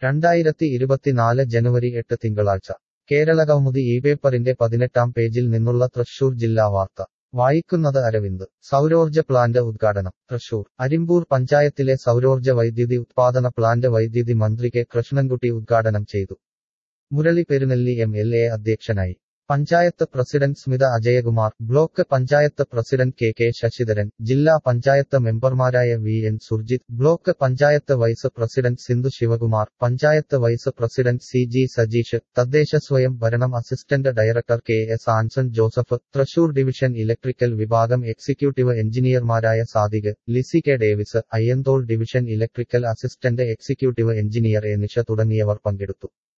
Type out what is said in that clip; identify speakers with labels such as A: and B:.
A: രണ്ടായിരത്തി ഇരുപത്തിനാല് ജനുവരി എട്ട് തിങ്കളാഴ്ച കേരളകൗമുദി ഈ പേപ്പറിന്റെ പതിനെട്ടാം പേജിൽ നിന്നുള്ള തൃശൂർ ജില്ലാ വാർത്ത വായിക്കുന്നത് അരവിന്ദ് സൗരോർജ പ്ലാന്റ് ഉദ്ഘാടനം തൃശൂർ അരിമ്പൂർ പഞ്ചായത്തിലെ സൗരോർജ വൈദ്യുതി ഉത്പാദന പ്ലാന്റ് വൈദ്യുതി മന്ത്രി കെ കൃഷ്ണൻകുട്ടി ഉദ്ഘാടനം ചെയ്തു Murali Perunelli M L A അധ്യക്ഷനായി panchayat president Smitha Ajayakumar block panchayat president K K Sasidharan ജില്ലാ പഞ്ചായത്ത് മെമ്പർമാരായ V N Surjith block panchayat vice president Sindhu Sivakumar panchayat vice president C G Sajeesh തദ്ദേശ സ്വയം ഭരണം assistant director K S Anson Joseph Thrissur division electrical വിഭാഗം എക്സിക്യൂട്ടീവ് എഞ്ചിനീയർമാരായ Sadiq Lissy K Davis Ayyanthole division electrical assistant executive engineer A Nisha തുടങ്ങിയവർ പങ്കെടുത്തു